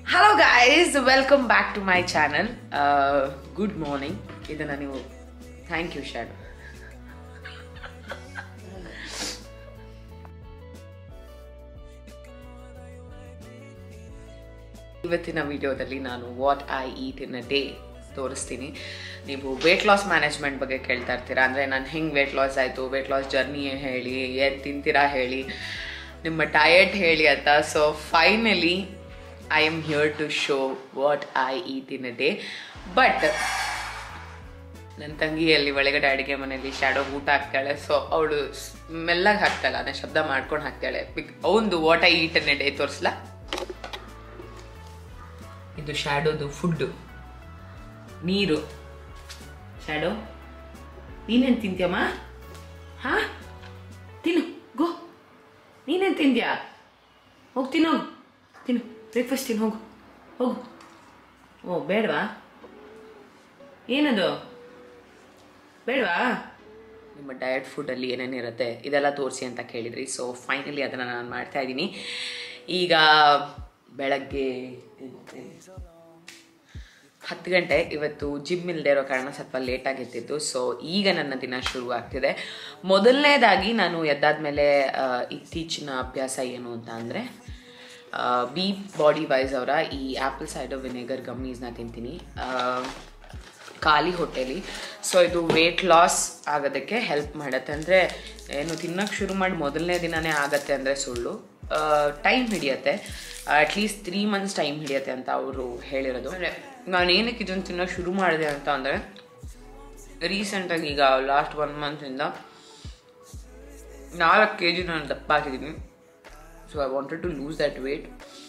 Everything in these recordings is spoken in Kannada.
hello guys welcome back to my channel good morning ಇದನ್ನು ನೀವು ಥ್ಯಾಂಕ್ ಯು ಶ್ಯಾಡೋ ಇವತ್ತಿನ ವಿಡಿಯೋದಲ್ಲಿ ನಾನು what I eat in a day ತೋರಿಸ್ತೀನಿ ನೀವು ವೇಟ್ ಲಾಸ್ ಮ್ಯಾನೇಜ್ಮೆಂಟ್ ಬಗ್ಗೆ ಕೇಳ್ತಾ ಇರ್ತೀರಾ ಅಂದರೆ ನಾನು ಹೆಂಗೆ ವೇಟ್ ಲಾಸ್ ಆಯಿತು ವೇಟ್ ಲಾಸ್ ಜರ್ನಿ ಹೇಳಿ ಏನು ತಿಂತೀರಾ ಹೇಳಿ ನಿಮ್ಮ ಡಯಟ್ ಹೇಳಿ ಅಂತ so finally I am here to show what I eat in a day but ನನ್ನ ತಂಗಿ ಅಲ್ಲಿ ಒಳಗಡೆ ಅಡುಗೆ ಮನೆಯಲ್ಲಿ ಶ್ಯಾಡೋ ಊಟ ಹಾಕ್ತಾಳೆ ಸೊ ಅವಳು ಮೆಲ್ಲಗೆ ಹಾಕ್ತಾಳೆ ಅದನ್ನ ಶಬ್ದ ಮಾಡ್ಕೊಂಡು ಹಾಕ್ತಾಳೆ ಬಿಕ್ ಅವಂದು what I eat in a day ತೋರಿಸ್ಲಾ ಇದು ಶ್ಯಾಡೋದು ಫುಡ್ಡು ನೀರು ಶ್ಯಾಡೋ ನೀನೇನು ತಿಂತೀಯಮ್ಮ ಹಾ ತಿನ್ನು ಗೋ ನೀನೇನು ತಿಂದ್ಯಾ ಹೋಗಿ ತಿನ್ನು ಹೋಗು ತಿನ್ನು ಬ್ರೇಕ್ಫಾಸ್ಟ್ ತಿನ್ನು ಹೋಗು ಹೋಗು ಓ ಬೇಡವಾ ಏನದು ಬೇಡವಾ ನಿಮ್ಮ ಡಯಟ್ ಫುಡ್ಡಲ್ಲಿ ಏನೇನಿರುತ್ತೆ ಇದೆಲ್ಲ ತೋರಿಸಿ ಅಂತ ಕೇಳಿದ್ರಿ ಸೊ ಫೈನಲಿ ಅದನ್ನು ನಾನು ಮಾಡ್ತಾ ಇದ್ದೀನಿ ಈಗ ಬೆಳಗ್ಗೆ ಹತ್ತು ಗಂಟೆ ಇವತ್ತು ಜಿಮ್ ಇಲ್ಲದೆ ಇರೋ ಕಾರಣ ಸ್ವಲ್ಪ ಲೇಟಾಗಿ ಎದ್ದಿದ್ದು ಸೊ ಈಗ ನನ್ನ ದಿನ ಶುರು ಆಗ್ತಿದೆ ಮೊದಲನೇದಾಗಿ ನಾನು ಎದ್ದಾದ್ಮೇಲೆ ಆ, ಇತ್ತೀಚಿನ ಅಭ್ಯಾಸ ಏನು ಅಂತ ಅಂದರೆ ಬಿ ಬಾಡಿ ವೈಸ್ ಅವರ ಈ ಆ್ಯಪಲ್ ಸೈಡರ್ ವಿನೆಗರ್ ಗಮ್ಮೀಸ್ನ ತಿಂತೀನಿ ಆ, ಖಾಲಿ ಹೊಟ್ಟೆಲಿ ಸೊ ಇದು ವೇಟ್ ಲಾಸ್ ಆಗೋದಕ್ಕೆ ಹೆಲ್ಪ್ ಮಾಡುತ್ತೆ ಅಂದರೆ ಏನು ತಿನ್ನೋಕ್ಕೆ ಶುರು ಮಾಡಿ ಮೊದಲನೇ ದಿನನೇ ಆಗತ್ತೆ ಅಂದರೆ ಸುಳ್ಳು ಟೈಮ್ ಹಿಡಿಯತ್ತೆ ಅಟ್ಲೀಸ್ಟ್ ತ್ರೀ ಮಂತ್ಸ್ ಟೈಮ್ ಹಿಡಿಯತ್ತೆ ಅಂತ ಅವರು ಹೇಳಿರೋದು ಅಂದರೆ ನಾನು ಏನಕ್ಕೆ ಇದನ್ನು ತಿನ್ನೋಕೆ ಶುರು ಮಾಡಿದೆ ಅಂತ ಅಂದರೆ ರೀಸೆಂಟಾಗಿ ಈಗ ಲಾಸ್ಟ್ ಒನ್ ಮಂತಿಂದ ನಾಲ್ಕು ಕೆ ಜಿ ನಾನು ದಪ್ಪ ಹಾಕಿದ್ದೀನಿ so I wanted to lose that weight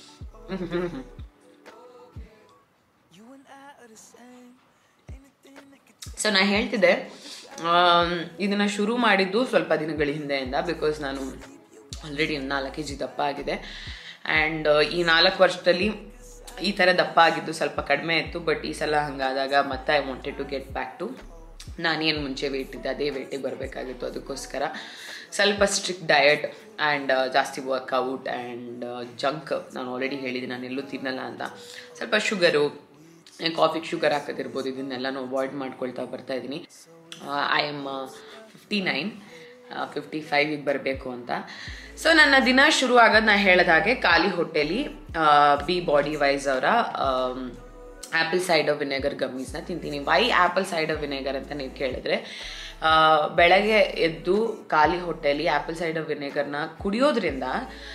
so ನಾನು ಹೇಳ್ತಿದ್ದೆ ಆಮ್, ಇದನ್ನ ಶುರು ಮಾಡಿದ್ದು ಸ್ವಲ್ಪ ದಿನಗಳ ಹಿಂದೆಯಿಂದ ಬಿಕಾಸ್ ನಾನು ಆಲ್ರೆಡಿ ನಾಲ್ಕು ಕೆ ಜಿ ದಪ್ಪ ಆಗಿದೆ ಆ್ಯಂಡ್ ಈ ನಾಲ್ಕು ವರ್ಷದಲ್ಲಿ ಈ ಥರ ದಪ್ಪ ಆಗಿದ್ದು ಸ್ವಲ್ಪ ಕಡಿಮೆ ಇತ್ತು ಬಟ್ ಈ ಸಲ ಹಂಗಾದಾಗ ಮತ್ತೆ I wanted to get back to ನಾನೇನು ಮುಂಚೆ ವೇಟ್ ಇದ್ದೆ ಅದೇ ವೇಟಿಗೆ ಬರಬೇಕಾಗಿತ್ತು ಅದಕ್ಕೋಸ್ಕರ ಸ್ವಲ್ಪ ಸ್ಟ್ರಿಕ್ಟ್ ಡಯಟ್ ಆ್ಯಂಡ್ ಜಾಸ್ತಿ ವರ್ಕೌಟ್ ಆ್ಯಂಡ್ ಜಂಕ್ ನಾನು ಆಲ್ರೆಡಿ ಹೇಳಿದ್ದೀನಿ ನಾನು ಎಲ್ಲೂ ತಿನ್ನಲ್ಲ ಅಂತ ಸ್ವಲ್ಪ ಶುಗರು ಕಾಫಿಗೆ ಶುಗರ್ ಹಾಕೋದಿರ್ಬೋದು ಇದನ್ನೆಲ್ಲನೂ ಅವಾಯ್ಡ್ ಮಾಡ್ಕೊಳ್ತಾ ಬರ್ತಾ ಇದ್ದೀನಿ I am fifty nine fifty ಫೈವಿಗೆ ಬರಬೇಕು ಅಂತ ಸೊ ನನ್ನ ದಿನ ಶುರು ಆಗೋದು ನಾ ಹೇಳಿದ ಹಾಗೆ ಖಾಲಿ ಹೊಟ್ಟೆಲಿ ಬಿ ಬಾಡಿ ವೈಸ್ ಅವರ ಆ್ಯಪಲ್ ಸೈಡರ್ ವಿನೆಗರ್ ಗಮ್ಮೀಸ್ನ ತಿಂತೀನಿ ವೈ ಆ್ಯಪಲ್ ಸೈಡರ್ ವಿನೆಗರ್ ಅಂತ ನೀವು ಕೇಳಿದ್ರೆ ಆ, ಬೆಳಗ್ಗೆ ಎದ್ದು ಖಾಲಿ ಹೊಟ್ಟೆಲಿ ಆ್ಯಪಲ್ ಸೈಡರ್ ವಿನೆಗರ್ನ ಕುಡಿಯೋದ್ರಿಂದ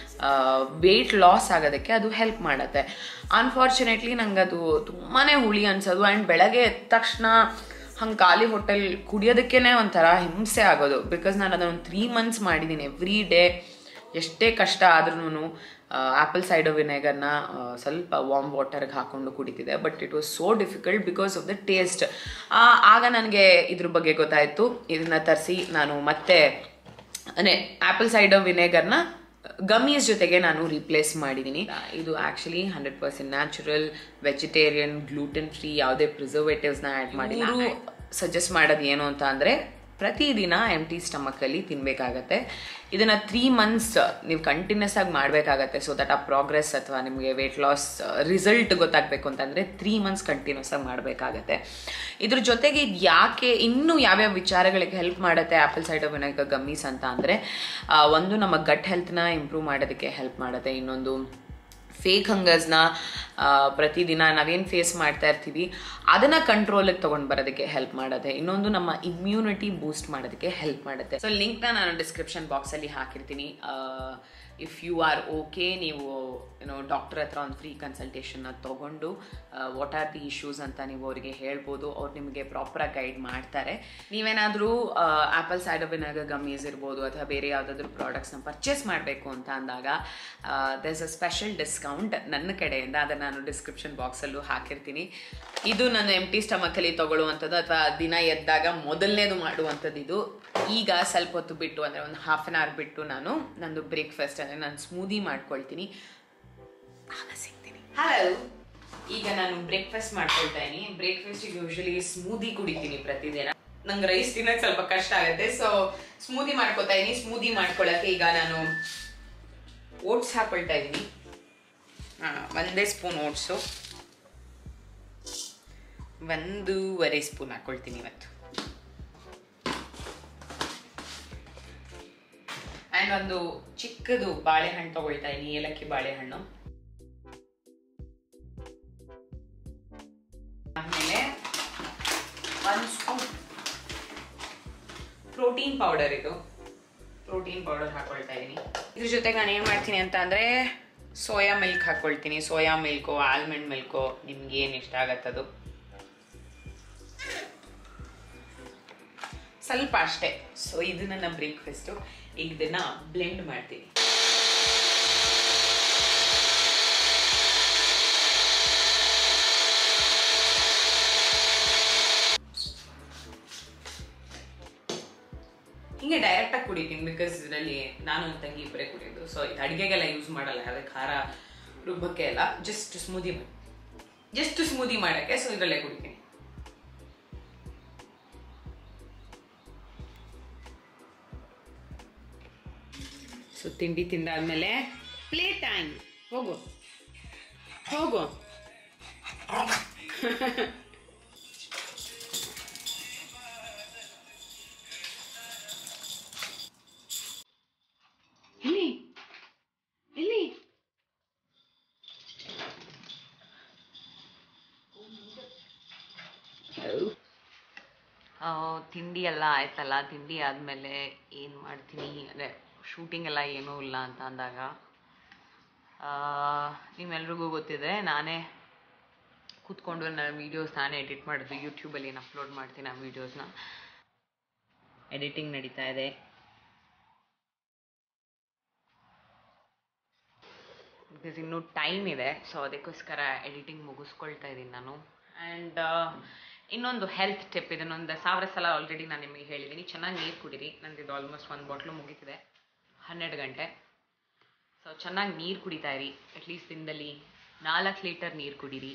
ವೆಯ್ಟ್ ಲಾಸ್ ಆಗೋದಕ್ಕೆ ಅದು ಹೆಲ್ಪ್ ಮಾಡುತ್ತೆ ಅನ್ಫಾರ್ಚುನೇಟ್ಲಿ ನಂಗೆ ಅದು ತುಂಬಾ ಹುಳಿ ಅನ್ಸೋದು ಆ್ಯಂಡ್ ಬೆಳಗ್ಗೆ ಎದ್ದ ತಕ್ಷಣ ಹಂಗೆ ಖಾಲಿ ಹೋಟೆಲ್ ಕುಡಿಯೋದಕ್ಕೇ ಒಂಥರ ಹಿಂಸೆ ಆಗೋದು ಬಿಕಾಸ್ ನಾನು ಅದನ್ನು ತ್ರೀ ಮಂತ್ಸ್ ಮಾಡಿದ್ದೀನಿ ಎವ್ರಿ ಡೇ ಎಷ್ಟೇ ಕಷ್ಟ ಆದ್ರೂ ಆ್ಯಪಲ್ ಸೈಡರ್ ವಿನೆಗರ್ನ ಸ್ವಲ್ಪ ವಾರ್ಮ್ ವಾಟರ್ಗೆ ಹಾಕೊಂಡು ಕುಡಿತಿದ್ದೆ but it was so difficult because of the taste ಆಗ ನನಗೆ ಇದ್ರ ಬಗ್ಗೆ ಗೊತ್ತಾಯಿತು ಇದನ್ನ ತರಿಸಿ ನಾನು ಮತ್ತೆ ಅದೇ ಆ್ಯಪಲ್ ಸೈಡರ್ ವಿನೆಗರ್ನ ಗಮೀಸ್ ಜೊತೆಗೆ ನಾನು ರೀಪ್ಲೇಸ್ ಮಾಡಿದ್ದೀನಿ ಇದು actually hundred percent natural vegetarian gluten free ಯಾವುದೇ ಪ್ರಿಸರ್ವೇಟಿವ್ಸ್ನ ಆ್ಯಡ್ ಮಾಡಿ ಇವರು ಸಜೆಸ್ಟ್ ಮಾಡೋದು ಏನು ಅಂತ ಅಂದರೆ ಪ್ರತಿದಿನ ಎಮ್ ಟಿ ಸ್ಟಮಕಲ್ಲಿ ತಿನ್ನಬೇಕಾಗತ್ತೆ ಇದನ್ನು ತ್ರೀ ಮಂತ್ಸ್ ನೀವು ಕಂಟಿನ್ಯೂಸ್ ಆಗಿ ಮಾಡಬೇಕಾಗತ್ತೆ ಸೊ ದಟ್ ಆ ಪ್ರೋಗ್ರೆಸ್ ಅಥವಾ ನಿಮಗೆ ವೇಟ್ ಲಾಸ್ ರಿಸಲ್ಟ್ ಗೊತ್ತಾಗಬೇಕು ಅಂತಂದರೆ ತ್ರೀ ಮಂತ್ಸ್ ಕಂಟಿನ್ಯೂಸ್ ಆಗಿ ಮಾಡಬೇಕಾಗತ್ತೆ ಇದ್ರ ಜೊತೆಗೆ ಇದು ಯಾಕೆ ಇನ್ನೂ ಯಾವ್ಯಾವ ವಿಚಾರಗಳಿಗೆ ಹೆಲ್ಪ್ ಮಾಡುತ್ತೆ ಆ್ಯಪಲ್ ಸೈಡರ್ ವಿನೆಗರ್ ಗಮ್ಮೀಸ್ ಅಂತ ಅಂದರೆ ಒಂದು ನಮ್ಮ ಗಟ್ ಹೆಲ್ತ್ನ ಇಂಪ್ರೂವ್ ಮಾಡೋದಕ್ಕೆ ಹೆಲ್ಪ್ ಮಾಡುತ್ತೆ ಇನ್ನೊಂದು ಫೇಕ್ ಹಂಗರ್ಸ್ನ ಪ್ರತಿದಿನ ನಾವೇನು ಫೇಸ್ ಮಾಡ್ತಾ ಇರ್ತೀವಿ ಅದನ್ನು ಕಂಟ್ರೋಲಿಗೆ ತೊಗೊಂಡು ಬರೋದಕ್ಕೆ ಹೆಲ್ಪ್ ಮಾಡುತ್ತೆ ಇನ್ನೊಂದು ನಮ್ಮ ಇಮ್ಯುನಿಟಿ ಬೂಸ್ಟ್ ಮಾಡೋದಕ್ಕೆ ಹೆಲ್ಪ್ ಮಾಡುತ್ತೆ ಸೊ ಲಿಂಕ್ನ ನಾನು ಡಿಸ್ಕ್ರಿಪ್ಷನ್ ಬಾಕ್ಸಲ್ಲಿ ಹಾಕಿರ್ತೀನಿ ಇಫ್ ಯು ಆರ್ ಓಕೆ ನೀವು ಏನೋ ಡಾಕ್ಟರ್ ಹತ್ರ ಒಂದು ಫ್ರೀ ಕನ್ಸಲ್ಟೇಷನ್ನ ತೊಗೊಂಡು ವಾಟ್ ಆರ್ ದಿ ಇಶ್ಯೂಸ್ ಅಂತ ನೀವು ಅವರಿಗೆ ಹೇಳ್ಬೋದು ಅವ್ರು ನಿಮಗೆ ಪ್ರಾಪರಾಗಿ ಗೈಡ್ ಮಾಡ್ತಾರೆ ನೀವೇನಾದರೂ ಆ್ಯಪಲ್ ಸೈಡರ್ ವಿನೆಗರ್ ಗಮ್ಮೀಸ್ ಇರ್ಬೋದು ಅಥವಾ ಬೇರೆ ಯಾವುದಾದ್ರೂ ಪ್ರಾಡಕ್ಟ್ಸ್ನ ಪರ್ಚೇಸ್ ಮಾಡಬೇಕು ಅಂತ ಅಂದಾಗ ದರ್ಸ್ ಅ ಸ್ಪೆಷಲ್ ಡಿಸ್ಕೌಂಟ್ ನನ್ನ ಕಡೆಯಿಂದ ಅದನ್ನು ನಾನು ಡಿಸ್ಕ್ರಿಪ್ಷನ್ ಬಾಕ್ಸಲ್ಲೂ ಹಾಕಿರ್ತೀನಿ ಇದು ನಾನು ಎಮ್ ಟಿ ಸ್ಟಮಕಲ್ಲಿ ತೊಗೊಳ್ಳುವಂಥದ್ದು ಅಥವಾ ದಿನ ಎದ್ದಾಗ ಮೊದಲನೇದು ಮಾಡುವಂಥದ್ದು ಇದು ಈಗ ಸ್ವಲ್ಪ ಹೊತ್ತು ಬಿಟ್ಟು ಅಂದರೆ ಒಂದು ಹಾಫ್ ಆನ್ ಅವರ್ ಬಿಟ್ಟು ನಾನು ನಂದು ಬ್ರೇಕ್ಫಾಸ್ಟ್ ಅಂದರೆ ನಾನು ಸ್ಮೂದಿ ಮಾಡ್ಕೊಳ್ತೀನಿ ಆಗ ಸಿಗ್ತೀನಿ ಹಲೋ ಈಗ ನಾನು ಬ್ರೇಕ್ಫಾಸ್ಟ್ ಮಾಡ್ಕೊಳ್ತಾ ಇದೀನಿ ಬ್ರೇಕ್ಫಾಸ್ಟಿಗೆ ಯೂಶಲಿ ಸ್ಮೂದಿ ಕುಡಿತೀನಿ ಪ್ರತಿದಿನ ನಂಗೆ ರೈಸ್ ತಿನ್ನಕ್ಕೆ ಸ್ವಲ್ಪ ಕಷ್ಟ ಆಗುತ್ತೆ ಸೊ ಸ್ಮೂದಿ ಮಾಡ್ಕೊತಾ ಇದೀನಿ ಸ್ಮೂದಿ ಮಾಡ್ಕೊಳ್ಳೋಕೆ ಈಗ ನಾನು ಓಟ್ಸ್ ಹಾಕೊಳ್ತಾ ಇದ್ದೀನಿ ಒಂದೇ ಸ್ಪೂನ್ ಓಟ್ಸು ಒಂದೂವರೆ ಸ್ಪೂನ್ ಹಾಕ್ಕೊಳ್ತೀನಿ ಇವತ್ತು ಆ್ಯಂಡ್ ಒಂದು ಚಿಕ್ಕದು ಬಾಳೆಹಣ್ಣು ತಗೊಳ್ತಾ ಇದ್ದೀನಿ ಏಲಕ್ಕಿ ಬಾಳೆಹಣ್ಣು ಆಮೇಲೆ ಒಂದು ಸ್ಪೂನ್ ಪ್ರೋಟೀನ್ ಪೌಡರ್ ಇದು ಪ್ರೋಟೀನ್ ಪೌಡರ್ ಹಾಕೊಳ್ತಾ ಇದ್ದೀನಿ ಇದ್ರ ಜೊತೆಗೆ ನಾನು ಏನು ಮಾಡ್ತೀನಿ ಅಂತ ಅಂದರೆ ಸೋಯಾ ಮಿಲ್ಕ್ ಹಾಕ್ಕೊಳ್ತೀನಿ ಸೋಯಾ ಮಿಲ್ಕು ಆಲ್ಮಂಡ್ ಮಿಲ್ಕು ನಿಮ್ಗೆ ಏನು ಇಷ್ಟ ಆಗತ್ತದು ಸ್ವಲ್ಪ ಅಷ್ಟೇ ಸೊ ಇದು ನನ್ನ ಬ್ರೇಕ್ಫಾಸ್ಟು ಈಗ ಇದನ್ನ ಬ್ಲೆಂಡ್ ಮಾಡ್ತೀನಿ ಹಿಂಗೆ ಡೈರೆಕ್ಟಾಗಿ ಕುಡಿತೀನಿ ಬಿಕಾಸ್ ಇದರಲ್ಲಿ ನಾನು ನನ್ನ ತಂಗಿ ಇಬ್ಬರೇ ಕುಡಿಯೋದು ಸೊ ಇದು ಅಡುಗೆಗೆಲ್ಲ ಯೂಸ್ ಮಾಡಲ್ಲ ಯಾವುದೇ ಖಾರ ರುಬ್ಬಕ್ಕೆ ಎಲ್ಲ ಜಸ್ಟ್ ಸ್ಮೂದಿ ಮಾಡಿ ಜಸ್ಟ್ ಸ್ಮೂದಿ ಮಾಡೋಕ್ಕೆ ಸೊ ಇದರಲ್ಲೇ ಕುಡಿತೀನಿ ಸೊ ತಿಂಡಿ ತಿಂದಾದ್ಮೇಲೆ ಪ್ಲೇ ಟೈಮ್ ಹೋಗು ಹೋಗು ಎಲ್ಲಿ ಎಲ್ಲಿ ತಿಂಡಿ ಎಲ್ಲ ಆಯ್ತಲ್ಲ ತಿಂಡಿ ಆದಮೇಲೆ ಏನು ಮಾಡ್ತೀನಿ ಅಂದರೆ ಶೂಟಿಂಗ್ ಎಲ್ಲ ಏನೂ ಇಲ್ಲ ಅಂತ ಅಂದಾಗ ನಿಮ್ಮೆಲ್ರಿಗೂ ಗೊತ್ತಿದೆ ನಾನೇ ಕೂತ್ಕೊಂಡು ನನ್ನ ವೀಡಿಯೋಸ್ ನಾನೇ ಎಡಿಟ್ ಮಾಡೋದು ಯೂಟ್ಯೂಬಲ್ಲಿ ಏನು ಅಪ್ಲೋಡ್ ಮಾಡ್ತೀನಿ ಆ ವೀಡಿಯೋಸ್ನ ಎಡಿಟಿಂಗ್ ನಡೀತಾ ಇದೆ ಬಿಕಾಸ್ ಇನ್ನೂ ಟೈಮ್ ಇದೆ ಸೊ ಅದಕ್ಕೋಸ್ಕರ ಎಡಿಟಿಂಗ್ ಮುಗಿಸ್ಕೊಳ್ತಾ ಇದ್ದೀನಿ ನಾನು ಆ್ಯಂಡ್ ಇನ್ನೊಂದು ಹೆಲ್ತ್ ಟಿಪ್ ಇದನ್ನೊಂದು ಸಾವಿರ ಸಲ ಆಲ್ರೆಡಿ ನಾನು ನಿಮಗೆ ಹೇಳಿದ್ದೀನಿ ಚೆನ್ನಾಗಿ ನೀರು ಕುಡೀರಿ ನಂದು ಇದು ಆಲ್ಮೋಸ್ಟ್ ಒಂದು ಬಾಟ್ಲು ಮುಗೀತಿದೆ ಹನ್ನೆರಡು ಗಂಟೆ ಸೊ ಚೆನ್ನಾಗಿ ನೀರು ಕುಡಿತಾ ಇರಿ ಅಟ್ಲೀಸ್ಟ್ ದಿನದಲ್ಲಿ ನಾಲ್ಕು ಲೀಟರ್ ನೀರು ಕುಡೀರಿ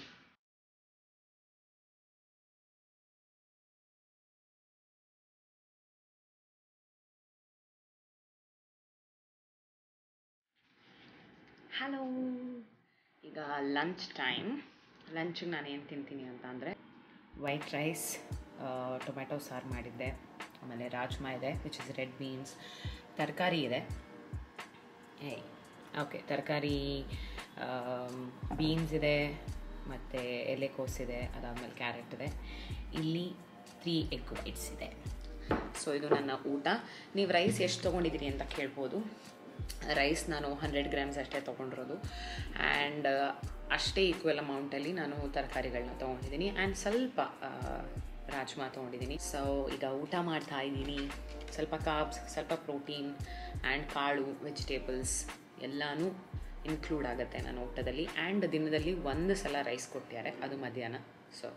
ಹಲೋ ಈಗ ಲಂಚ್ ಟೈಮ್ ಲಂಚಿಗೆ ನಾನು ಏನು ತಿಂತೀನಿ ಅಂತ ಅಂದರೆ ವೈಟ್ ರೈಸ್ ಟೊಮೆಟೊ ಸಾರು ಮಾಡಿದ್ದೆ ಆಮೇಲೆ ರಾಜ್ಮಾ ಇದೆ ವಿಚ್ ಇಸ್ ರೆಡ್ ಬೀನ್ಸ್ ತರಕಾರಿ ಇದೆ ಏಯ್ ಓಕೆ ತರಕಾರಿ ಬೀನ್ಸ್ ಇದೆ ಮತ್ತು ಎಲೆಕೋಸ್ ಇದೆ ಅದಾದಮೇಲೆ ಕ್ಯಾರೆಟ್ ಇದೆ ಇಲ್ಲಿ ತ್ರೀ ಎಗ್ ವೈಟ್ಸ್ ಇದೆ ಸೊ ಇದು ನನ್ನ ಊಟ ನೀವು ರೈಸ್ ಎಷ್ಟು ತೊಗೊಂಡಿದ್ದೀರಿ ಅಂತ ಕೇಳ್ಬೋದು ರೈಸ್ ನಾನು ಹಂಡ್ರೆಡ್ ಗ್ರಾಮ್ಸ್ ಅಷ್ಟೇ ತೊಗೊಂಡಿರೋದು ಆ್ಯಂಡ್ ಅಷ್ಟೇ ಈಕ್ವಲ್ ಅಮೌಂಟಲ್ಲಿ ನಾನು ತರಕಾರಿಗಳನ್ನ ತೊಗೊಂಡಿದ್ದೀನಿ ಆ್ಯಂಡ್ ಸ್ವಲ್ಪ ರಾಜ್ಮಾ ತೊಗೊಂಡಿದ್ದೀನಿ ಸೊ ಈಗ ಊಟ ಮಾಡ್ತಾ ಇದ್ದೀನಿ ಸ್ವಲ್ಪ ಕಾಬ್ಸ್ ಸ್ವಲ್ಪ ಪ್ರೋಟೀನ್ ಆ್ಯಂಡ್ ಕಾಳು ವೆಜಿಟೇಬಲ್ಸ್ ಎಲ್ಲನೂ ಇನ್ಕ್ಲೂಡ್ ಆಗುತ್ತೆ ನನ್ನ ಊಟದಲ್ಲಿ ಆ್ಯಂಡ್ ದಿನದಲ್ಲಿ ಒಂದು ಸಲ ರೈಸ್ ಕೊಟ್ಟಿದ್ದಾರೆ ಅದು ಮಧ್ಯಾಹ್ನ ಸೊ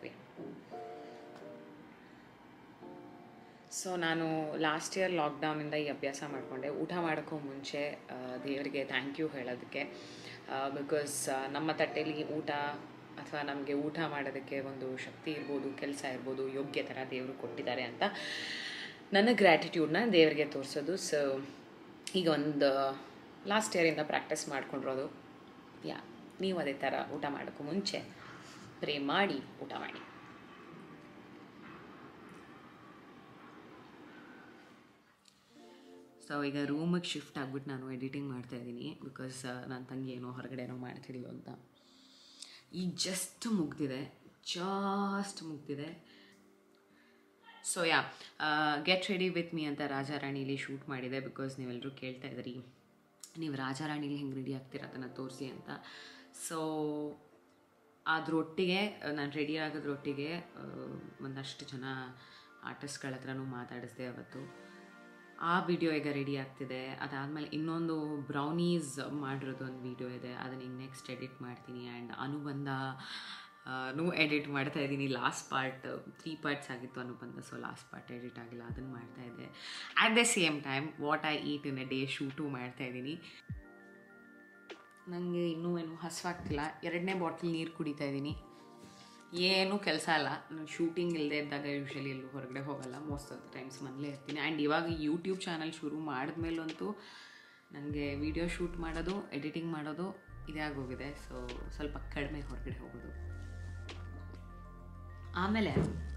ಸೊ ನಾನು ಲಾಸ್ಟ್ ಇಯರ್ ಲಾಕ್ಡೌನಿಂದ ಈ ಅಭ್ಯಾಸ ಮಾಡಿಕೊಂಡೆ ಊಟ ಮಾಡೋಕ್ಕೂ ಮುಂಚೆ ದೇವರಿಗೆ ಥ್ಯಾಂಕ್ ಯು ಹೇಳೋದಕ್ಕೆ ಬಿಕಾಸ್ ನಮ್ಮ ತಟ್ಟೆಯಲ್ಲಿ ಊಟ ಅಥವಾ ನಮಗೆ ಊಟ ಮಾಡೋದಕ್ಕೆ ಒಂದು ಶಕ್ತಿ ಇರ್ಬೋದು ಕೆಲಸ ಇರ್ಬೋದು ಯೋಗ್ಯ ಥರ ದೇವರು ಕೊಟ್ಟಿದ್ದಾರೆ ಅಂತ ನನ್ನ ಗ್ರ್ಯಾಟಿಟ್ಯೂಡ್ನ ದೇವರಿಗೆ ತೋರಿಸೋದು ಸೊ ಈಗ ಒಂದು ಲಾಸ್ಟ್ ಇಯರಿಂದ ಪ್ರಾಕ್ಟೀಸ್ ಮಾಡ್ಕೊಂಡಿರೋದು ಯಾ ನೀವು ಅದೇ ಥರ ಊಟ ಮಾಡೋಕ್ಕೂ ಮುಂಚೆ ಪ್ರೇ ಮಾಡಿ ಊಟ ಮಾಡಿ ಸೊ ಈಗ ರೂಮಿಗೆ ಶಿಫ್ಟ್ ಆಗ್ಬಿಟ್ಟು ನಾನು ಎಡಿಟಿಂಗ್ ಮಾಡ್ತಾ ಇದ್ದೀನಿ ಬಿಕಾಸ್ ನನ್ನ ತಂಗಿ ಏನೋ ಹೊರಗಡೆ ಏನೋ ಮಾಡ್ತಿದ್ಲು ಅಂತ ಈಗ ಜಸ್ಟ್ ಮುಗ್ದಿದೆ ಜಸ್ಟ್ ಮುಗ್ದಿದೆ so yeah get ready with me ಅಂತ ರಾಜಾರಾಣಿಲಿ ಶೂಟ್ ಮಾಡಿದೆ ಬಿಕಾಸ್ ನೀವೆಲ್ಲರೂ ಕೇಳ್ತಾ ಇದ್ರಿ ನೀವು ರಾಜಾರಾಣಿಲಿ ಹೆಂಗೆ ರೆಡಿ ಆಗ್ತೀರ ಅದನ್ನು ತೋರಿಸಿ ಅಂತ ಸೊ ಅದರೊಟ್ಟಿಗೆ ನಾನು ರೆಡಿ ಆಗೋದ್ರೊಟ್ಟಿಗೆ ಒಂದಷ್ಟು ಜನ ಆರ್ಟಿಸ್ಟ್ಗಳ ಹತ್ರನೂ ಮಾತಾಡಿಸ್ದೆ ಅವತ್ತು ಆ ವಿಡಿಯೋ ಈಗ ರೆಡಿ ಆಗ್ತಿದೆ ಅದಾದಮೇಲೆ ಇನ್ನೊಂದು ಬ್ರೌನೀಸ್ ಮಾಡಿರೋದು ಒಂದು ವಿಡಿಯೋ ಇದೆ ಅದನ್ನ ಈಗ ನೆಕ್ಸ್ಟ್ ಎಡಿಟ್ ಮಾಡ್ತೀನಿ ಆ್ಯಂಡ್ ಅನುಬಂಧ ನೂ ಎಡಿಟ್ ಮಾಡ್ತಾ ಇದ್ದೀನಿ ಲಾಸ್ಟ್ ಪಾರ್ಟ್ ತ್ರೀ ಪಾರ್ಟ್ಸ್ ಆಗಿತ್ತು ಅನುಬಂಧ ಸೊ ಲಾಸ್ಟ್ ಪಾರ್ಟ್ ಎಡಿಟ್ ಆಗಿಲ್ಲ ಅದನ್ನು ಮಾಡ್ತಾ ಇದ್ದೆ at the same time what I eat in a day shoot ಮಾಡ್ತಾ ಇದ್ದೀನಿ ನನಗೆ ಇನ್ನೂ ಏನು ಹಸುವಾಗ್ತಿಲ್ಲ ಎರಡನೇ ಬಾಟ್ಲ್ ನೀರು ಕುಡಿತಾ ಇದ್ದೀನಿ ಏನೂ ಕೆಲಸ ಇಲ್ಲ ನಾನು ಶೂಟಿಂಗ್ ಇಲ್ಲದೆ ಇದ್ದಾಗ ಯೂಶ್ವಲಿ ಎಲ್ಲೂ ಹೊರಗಡೆ ಹೋಗಲ್ಲ ಮೋಸ್ಟ್ ಆಫ್ ದ ಟೈಮ್ಸ್ ಮನೇಲೇ ಇರ್ತೀನಿ ಆ್ಯಂಡ್ ಇವಾಗ ಯೂಟ್ಯೂಬ್ ಚಾನಲ್ ಶುರು ಮಾಡಿದ್ಮೇಲಂತೂ ನನಗೆ ವಿಡಿಯೋ ಶೂಟ್ ಮಾಡೋದು ಎಡಿಟಿಂಗ್ ಮಾಡೋದು ಇದೇ ಆಗೋಗಿದೆ ಸೊ ಸ್ವಲ್ಪ ಕಡಿಮೆ ಹೊರಗಡೆ ಹೋಗೋದು ಆಮೇಲೆ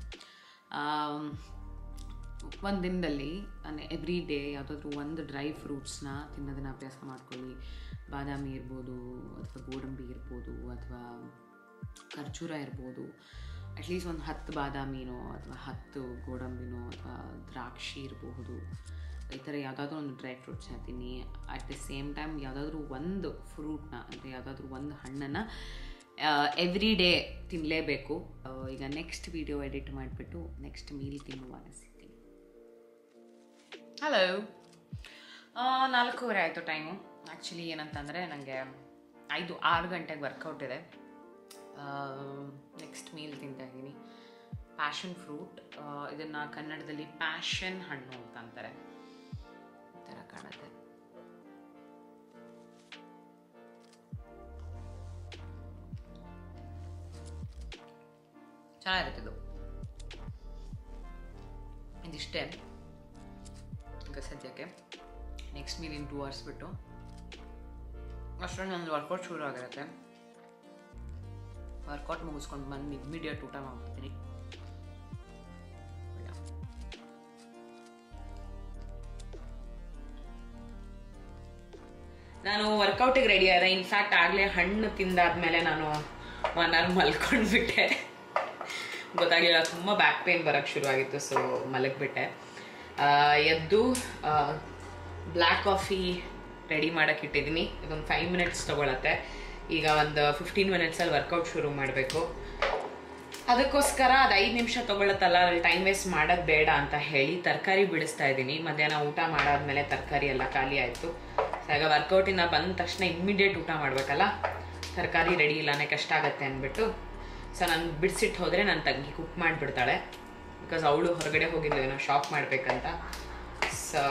ಒಂದು ದಿನದಲ್ಲಿ ಅಂದರೆ ಎವ್ರಿ ಡೇ ಯಾವುದಾದ್ರೂ ಒಂದು ಡ್ರೈ ಫ್ರೂಟ್ಸ್ನ ತಿನ್ನೋದನ್ನ ಅಭ್ಯಾಸ ಮಾಡ್ಕೊಳ್ಳಿ ಬಾದಾಮಿ ಇರ್ಬೋದು ಅಥವಾ ಗೋಡಂಬಿ ಇರ್ಬೋದು ಅಥವಾ ಖರ್ಜೂರ ಇರ್ಬೋದು ಅಟ್ಲೀಸ್ಟ್ ಒಂದು ಹತ್ತು ಬಾದಾಮಿನೋ ಅಥವಾ ಹತ್ತು ಗೋಡಂಬಿನೋ ಅಥವಾ ದ್ರಾಕ್ಷಿ ಇರಬಹುದು ಈ ಥರ ಯಾವುದಾದ್ರೂ ಒಂದು ಡ್ರೈ ಫ್ರೂಟ್ಸ್ನ ತಿನ್ನಿ ಅಟ್ ದ ಸೇಮ್ ಟೈಮ್ ಯಾವುದಾದ್ರೂ ಒಂದು ಫ್ರೂಟ್ನ ಅಂದರೆ ಯಾವುದಾದ್ರೂ ಒಂದು ಹಣ್ಣನ್ನು ಎವ್ರಿ ಡೇ ತಿನ್ನಲೇಬೇಕು ಈಗ ನೆಕ್ಸ್ಟ್ ವಿಡಿಯೋ ಎಡಿಟ್ ಮಾಡಿಬಿಟ್ಟು ನೆಕ್ಸ್ಟ್ ಮೀಲ್ ತಿನ್ನುವಾಗ ಸಿಗ್ತೀನಿ ಹಲೋ ನಾಲ್ಕೂವರೆ ಆಯಿತು ಟೈಮು ಆ್ಯಕ್ಚುಲಿ ಏನಂತಂದರೆ ನನಗೆ ಐದು ಆರು ಗಂಟೆಗೆ ವರ್ಕೌಟ್ ಇದೆ ನೆಕ್ಸ್ಟ್ ಮೀಲ್ ತಿಂತಾ ಇದ್ದೀನಿ ಪ್ಯಾಷನ್ ಫ್ರೂಟ್ ಇದನ್ನು ಕನ್ನಡದಲ್ಲಿ ಪ್ಯಾಷನ್ ಹಣ್ಣು ಅಂತ ಅಂತಾರೆ ಈ ಥರ ಕಾಣುತ್ತೆ ಚೆನ್ನಾಗಿರುತ್ತೆ ಇದು ಇದಿಷ್ಟೇ ಈಗ ಸದ್ಯಕ್ಕೆ next meal in two hours ಬಿಟ್ಟು ಅಷ್ಟರಲ್ಲಿ ನಂದು ವರ್ಕೌಟ್ ಶುರು ಆಗಿರುತ್ತೆ ವರ್ಕೌಟ್ ಮುಗಿಸ್ಕೊಂಡು ಬಂದು ಇಮಿಡಿಯೇಟ್ ಊಟ ಮಾಡ್ಬಿಡ್ತೀನಿ ನಾನು ವರ್ಕೌಟಿಗೆ ರೆಡಿ ಆದೆ ಇನ್ಫ್ಯಾಕ್ಟ್ ಆಗಲೇ ಹಣ್ಣು ತಿಂದಾದ್ಮೇಲೆ ನಾನು ಒನ್ ಅವರ್ ಮಲ್ಕೊಂಡ್ಬಿಟ್ಟೆ ಗೊತ್ತಾಗಲಿಲ್ಲ ತುಂಬ ಬ್ಯಾಕ್ ಪೇನ್ ಬರೋಕ್ಕೆ ಶುರುವಾಗಿತ್ತು ಸೊ ಮಲಗಿಬಿಟ್ಟೆ ಎದ್ದು ಬ್ಲ್ಯಾಕ್ ಕಾಫಿ ರೆಡಿ ಮಾಡೋಕ್ಕೆ ಇಟ್ಟಿದ್ದೀನಿ ಇದೊಂದು ಫೈವ್ ಮಿನಿಟ್ಸ್ ತೊಗೊಳತ್ತೆ ಈಗ ಒಂದು ಫಿಫ್ಟೀನ್ ಮಿನಿಟ್ಸಲ್ಲಿ ವರ್ಕೌಟ್ ಶುರು ಮಾಡಬೇಕು ಅದಕ್ಕೋಸ್ಕರ ಅದು ಐದು ನಿಮಿಷ ತೊಗೊಳತ್ತಲ್ಲ ಅಲ್ಲಿ ಟೈಮ್ ವೇಸ್ಟ್ ಮಾಡೋದು ಬೇಡ ಅಂತ ಹೇಳಿ ತರಕಾರಿ ಬಿಡಿಸ್ತಾ ಇದ್ದೀನಿ ಮಧ್ಯಾಹ್ನ ಊಟ ಮಾಡಾದ್ಮೇಲೆ ತರಕಾರಿ ಎಲ್ಲ ಖಾಲಿ ಆಯಿತು ಸೊ ಈಗ ವರ್ಕೌಟಿಂದ ಬಂದ ತಕ್ಷಣ ಇಮ್ಮಿಡಿಯೇಟ್ ಊಟ ಮಾಡಬೇಕಲ್ಲ ತರಕಾರಿ ರೆಡಿ ಇಲ್ಲಾನೆ ಕಷ್ಟ ಆಗತ್ತೆ ಅಂದ್ಬಿಟ್ಟು ಸೊ ನಾನು ಬಿಡಿಸಿಟ್ಟು ಹೋದರೆ ನನ್ನ ತಂಗಿ ಕುಕ್ ಮಾಡಿಬಿಡ್ತಾಳೆ ಬಿಕಾಸ್ ಅವಳು ಹೊರಗಡೆ ಹೋಗಿದ್ಲು ಏನೋ ಶಾಪ್ ಮಾಡಬೇಕಂತ ಸೊ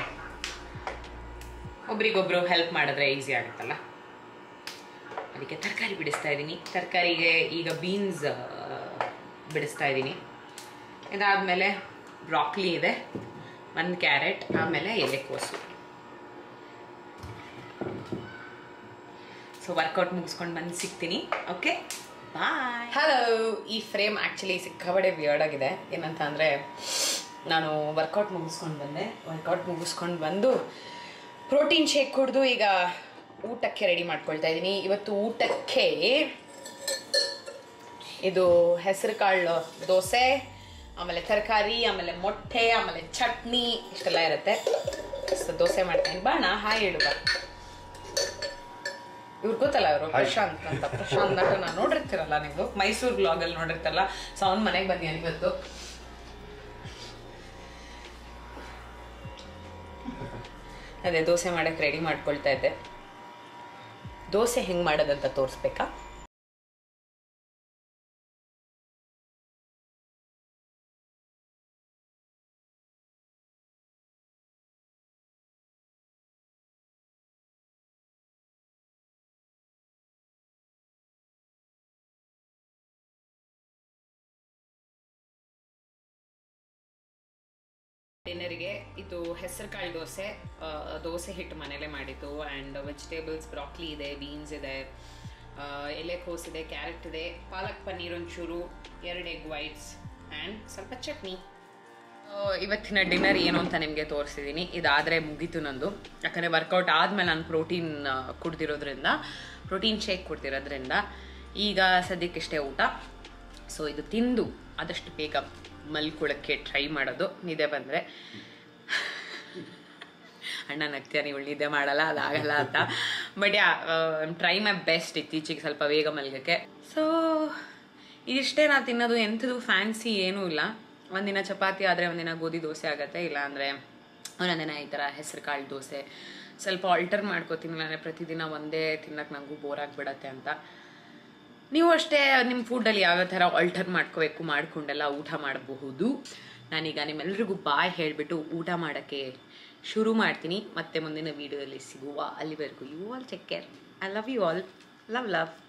ಒಬ್ರಿಗೊಬ್ರು ಹೆಲ್ಪ್ ಮಾಡಿದ್ರೆ ಈಸಿ ಆಗುತ್ತಲ್ಲ ಅದಕ್ಕೆ ತರಕಾರಿ ಬಿಡಿಸ್ತಾ ಇದ್ದೀನಿ ತರಕಾರಿಗೆ ಈಗ ಬೀನ್ಸ್ ಬಿಡಿಸ್ತಾ ಇದ್ದೀನಿ ಇದಾದಮೇಲೆ ಬ್ರಾಕ್ಲಿ ಇದೆ ಒಂದು ಕ್ಯಾರೆಟ್ ಆಮೇಲೆ ಎಲೆಕೋಸು ಸೊ ವರ್ಕೌಟ್ ಮುಗಿಸ್ಕೊಂಡು ಬಂದು ಸಿಗ್ತೀನಿ ಓಕೆ ಬಾಯ್ ಹಲೋ ಈ ಫ್ರೇಮ್ ಆ್ಯಕ್ಚುಲಿ ಸಿಕ್ಕಾಬಡೆ ವಿಯರ್ಡ್ ಆಗಿದೆ ಏನಂತ ಅಂದರೆ ನಾನು ವರ್ಕೌಟ್ ಮುಗಿಸ್ಕೊಂಡು ಬಂದೆ ವರ್ಕೌಟ್ ಮುಗಿಸ್ಕೊಂಡು ಬಂದು ಪ್ರೋಟೀನ್ ಶೇಕ್ ಕುಡಿದು ಈಗ ಊಟಕ್ಕೆ ರೆಡಿ ಮಾಡ್ಕೊಳ್ತಾ ಇದ್ದೀನಿ ಇವತ್ತು ಊಟಕ್ಕೆ ಇದು ಹೆಸರು ಕಾಳು ದೋಸೆ ಆಮೇಲೆ ತರಕಾರಿ ಆಮೇಲೆ ಮೊಟ್ಟೆ ಆಮೇಲೆ ಚಟ್ನಿ ಇಷ್ಟೆಲ್ಲ ಇರುತ್ತೆ ಸೊ ದೋಸೆ ಮಾಡ್ತೀನಿ ಬಾಣ ಹಾಯ್ ಹೇಳು ಬಾ ಇವ್ರು ಗೊತ್ತಲ್ಲ ಅವರು ಪ್ರಶಾಂತ್ ಅಂತ ಪ್ರಶಾಂತ್ ನಟ ನಾನು ನೋಡಿರ್ತೀರಲ್ಲ ನೀವು ಮೈಸೂರು ಬ್ಲಾಗಲ್ಲಿ ನೋಡಿರ್ತಾರಲ್ಲ ಸೊ ಅವ್ನ ಮನೆಗೆ ಬಂದಿಯಾನ ಇವತ್ತು ಅದೇ ದೋಸೆ ಮಾಡಕ್ಕೆ ರೆಡಿ ಮಾಡ್ಕೊಳ್ತಾ ಇದ್ದೆ ದೋಸೆ ಹೆಂಗೆ ಮಾಡೋದಂತ ತೋರಿಸ್ಬೇಕಾ ಡಿನ್ನರಿಗೆ ಇದು ಹೆಸರು ಕಾಳು ದೋಸೆ ಆ, ದೋಸೆ ಹಿಟ್ಟು ಮನೇಲೆ ಮಾಡಿದ್ದು ಆ್ಯಂಡ್ ವೆಜಿಟೇಬಲ್ಸ್ ಬ್ರಾಕ್ಲಿ ಇದೆ ಬೀನ್ಸ್ ಇದೆ ಆ, ಎಲೆಕೋಸ್ ಇದೆ ಕ್ಯಾರೆಟ್ ಇದೆ ಪಾಲಕ್ ಪನ್ನೀರ್ ಒಂಚೂರು ಎರಡು ಎಗ್ ವೈಟ್ಸ್ ಆ್ಯಂಡ್ ಸ್ವಲ್ಪ ಚಟ್ನಿ ಆ, ಇವತ್ತಿನ ಡಿನ್ನರ್ ಏನು ಅಂತ ನಿಮಗೆ ತೋರಿಸಿದ್ದೀನಿ ಇದಾದರೆ ಮುಗೀತು ನಂದು ಯಾಕಂದರೆ ವರ್ಕೌಟ್ ಆದಮೇಲೆ ನಾನು ಪ್ರೋಟೀನ್ ಕುಡ್ದಿರೋದ್ರಿಂದ ಪ್ರೋಟೀನ್ ಶೇಕ್ ಕುಡ್ದಿರೋದ್ರಿಂದ ಈಗ ಸದ್ಯಕ್ಕಿಷ್ಟೇ ಊಟ ಸೊ ಇದು ತಿಂದು ಆದಷ್ಟು ಬೇಗ ಮಲ್ಕೊಳ್ಳೋಕ್ಕೆ ಟ್ರೈ ಮಾಡೋದು ನಿದ್ದೆ ಬಂದರೆ ಅಣ್ಣ ನಗ್ತೀಯ ನೀವು ನಿದ್ದೆ ಮಾಡಲ್ಲ ಅದಾಗಲ್ಲ ಅಂತ but yeah try my best ಇತ್ತೀಚೆಗೆ ಸ್ವಲ್ಪ ಬೇಗ ಮಲ್ಗಕ್ಕೆ ಸೊ ಇದಿಷ್ಟೇ ನಾ ತಿನ್ನೋದು ಎಂಥದ್ದು ಫ್ಯಾನ್ಸಿ ಏನೂ ಇಲ್ಲ ಒಂದಿನ ಚಪಾತಿ ಆದರೆ ಒಂದಿನ ಗೋಧಿ ದೋಸೆ ಆಗತ್ತೆ ಇಲ್ಲ ಅಂದರೆ ಒಂದೊಂದಿನ ಈ ಥರ ಹೆಸರು ಕಾಳು ದೋಸೆ ಸ್ವಲ್ಪ ಆಲ್ಟರ್ ಮಾಡ್ಕೋತೀನಿ ಅಂದರೆ ಪ್ರತಿದಿನ ಒಂದೇ ತಿನ್ನಕ್ಕೆ ನನಗೂ ಬೋರ್ ಆಗಿಬಿಡತ್ತೆ ಅಂತ ನೀವು ಅಷ್ಟೇ ನಿಮ್ಮ ಫುಡ್ಡಲ್ಲಿ ಯಾವ್ಯಾವ ಥರ ಆಲ್ಟರ್ ಮಾಡ್ಕೋಬೇಕು ಮಾಡ್ಕೊಂಡೆಲ್ಲ ಊಟ ಮಾಡಬಹುದು ನಾನೀಗ ನಿಮ್ಮೆಲ್ಲರಿಗೂ ಬಾಯ್ ಹೇಳಿಬಿಟ್ಟು ಊಟ ಮಾಡೋಕ್ಕೆ ಶುರು ಮಾಡ್ತೀನಿ ಮತ್ತೆ ಮುಂದಿನ ವೀಡಿಯೋದಲ್ಲಿ ಸಿಗುವ ಅಲ್ಲಿವರೆಗೂ you all take care I love you all love love